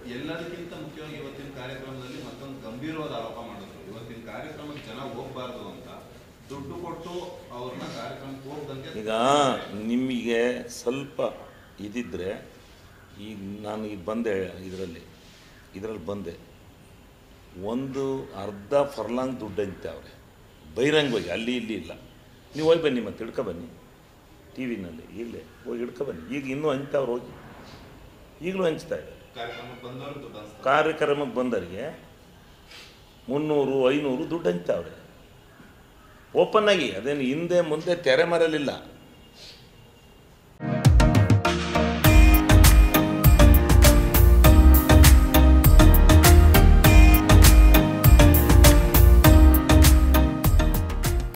ಎಲ್ಲದಕ್ಕಿಂತ ಮುಖ್ಯವಾಗಿ ಇವತ್ತಿನ ಕಾರ್ಯಕ್ರಮದಲ್ಲಿ ಮತ್ತೊಂದು ಗಂಭೀರವಾದ ಆರೋಪ ಮಾಡಿದ್ರು ಇವತ್ತಿನ ಕಾರ್ಯಕ್ರಮಕ್ಕೆ ಜನ ಹೋಗ್ಬಾರ್ದು ಅಂತ ದುಡ್ಡು ಕೊಟ್ಟು ಅವ್ರನ್ನ ಕಾರ್ಯಕ್ರಮಕ್ಕೆ ಹೋಗ್ದಂಗೆ ಈಗ ನಿಮಗೆ ಸ್ವಲ್ಪ ಇದಿದ್ದರೆ ಈಗ ನಾನು ಈಗ ಬಂದೆ ಇದರಲ್ಲಿ ಇದರಲ್ಲಿ ಬಂದೆ ಒಂದು ಅರ್ಧ ಫರ್ಲಾಂಗ್ ದುಡ್ಡು ಅಂತಾರೆ ಬಹಿರಂಗವಾಗಿ ಅಲ್ಲಿ ಇಲ್ಲಿ ಇಲ್ಲ ನೀವು ಹೋಗಿ ಬನ್ನಿ ಮತ್ತೆ ಹಿಡ್ಕೊ ಬನ್ನಿ ಟಿ ವಿನಲ್ಲಿ ಈಗಲೇ ಹೋಗಿ ಹಿಡ್ಕೊ ಬನ್ನಿ ಈಗ ಇನ್ನೂ ಹಂಚ್ತಾವ್ರು ಹೋಗಿ ಈಗಲೂ ಹಂಚ್ತಾ ಇದ್ದಾರೆ ಕಾರ್ಯಕ್ರಮಕ್ಕೆ ಬಂದವರು ದುಡ್ಡು ಅನ್ಸ್ತಾರೆ ಕಾರ್ಯಕ್ರಮಕ್ಕೆ ಬಂದವರಿಗೆ ಮುನ್ನೂರು ಐನೂರು ದುಡ್ಡು ಹಂಚ್ತಾವ್ರೆ ಓಪನ್ ಆಗಿ ಅದೇನು ಹಿಂದೆ ಮುಂದೆ ತೆರೆ ಮರಲಿಲ್ಲ